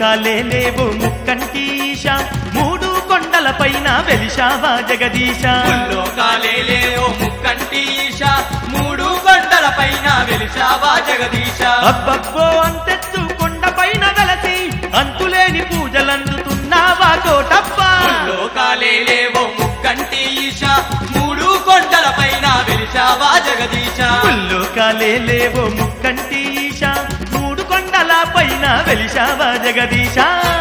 ముల్లోకాలే లేవు ముక్కంటీశ మూడు కొండల పైన వెలిశావా జగదీశ ముల్లోకాలేలే ఓ ముక్కంటి ఈశ మూడు కొండల పైన వెలిసావా జగదీశ అబ్బబ్బో అంతెత్తు కొండ పైన వెలసి అంతులేని పూజలందుతున్నావా కోటప్ప ముల్లోకాలేలే ఓ ముక్కంటి ఈశ మూడు కొండల పైన వెలిసావా జగదీశ ముల్లోకాలే లేవు ముక్కంటీశ మూడు కొండల పైన వెలిశావా జగదీశ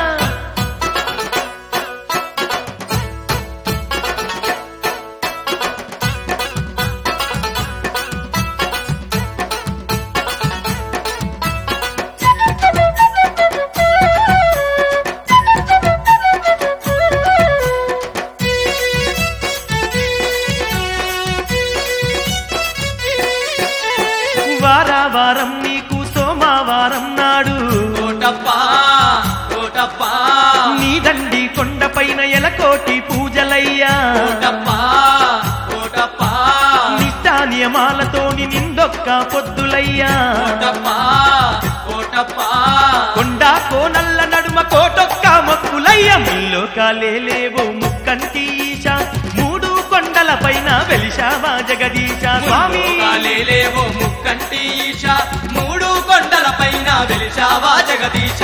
వారా వారం నీకు సోమవారం నాడు కోటప్ప కోటప్ప నీ దండి కొండ పైన ఎలకోటి పూజలయ్యా కోటప్ప కోటప్ప నిష్టా నియమాలతోని నిందొక్క పొద్దులయ్యా కోటప్ప కోటప్ప కొండ కోనల్ల నడుమ కోటొక్క మొక్కులయ్య ముల్లోకాలే లేవు ముక్కంటీశ మూడు కొండల పైన వెలిశావా జగదీశ స్వామి ముల్లోకాలేలేవో ముక్కంటి ఈశ మూడు కొండల పైన వెలిసావా జగదీశ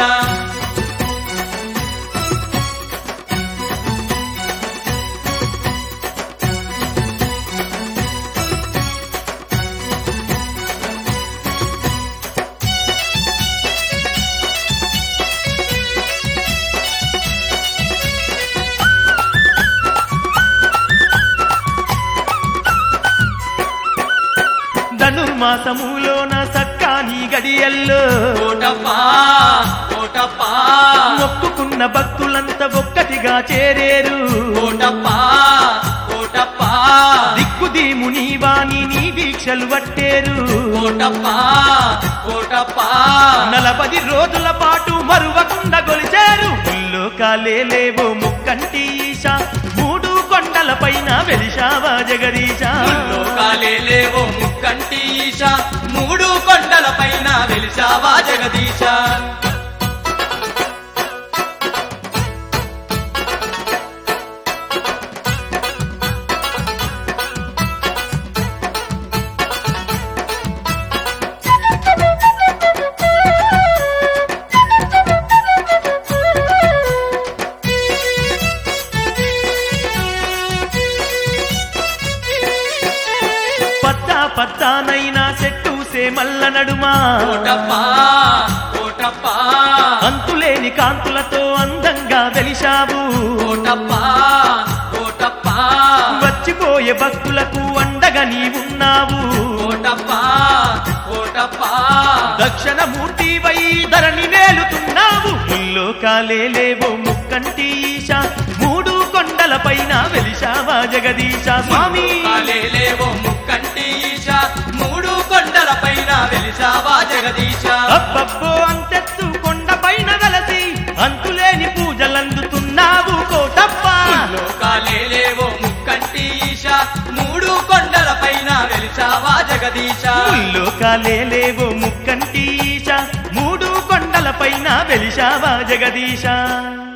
ధనుర్మాసములోన సక్కాని గడియల్లో కోటప్ప కోటప్ప మొక్కుకున్న భక్తులంతా ఒక్కటిగా చేరేరు కోటప్ప కోటప్ప దిక్కుదీము నీ వాణి నీ దీక్షలు పట్టేరు కోటప్ప కోటప్ప నలపది రోజుల పాటు మరువకుండా గొలిచారు ముల్లోకాలే లేవో ముక్కంటి ఈశ మూడు కొండల పైన వెలిశావా జగదీశ ముల్లోకాలేలేవో ముక్కంటి ఈశ మూడు కొండల పైన వెలిసావా జగదీశ పచ్చా పచ్చానైనా చెట్టు సేమల్ల నడుమా కోటప్ప కోటప్ప అంతులేని కాంతులతో అందంగా వెలిశావు కోటప్ప కోటప్ప వచ్చిపోయే భక్తులకు అండగా నీవున్నావు కోటప్ప కోటప్ప దక్షిణ మూర్తి వై ధరణి నేలుతున్నావు ముల్లోకాలే లేవో ముక్కంటి ఈశ మూడు కొండల పైన వెలిశావా జగదీశ స్వామి కాలేలేవో ముక్కంటి ఈశ మూడు కొండల పైన వెలిసావా జగదీశ అబ్బబ్బో అంతెత్తు కొండ పైన వెలసి అంతులేని పూజలందుతున్నావు కోటప్ప లోకాలేలేవో ముక్కంటి ఈశ మూడు కొండల పైన వెలిసావా జగదీశ ముల్లోకాలే లేవో ముక్కంటి ఈశ మూడు కొండల పైన వెలిశావా జగదీశ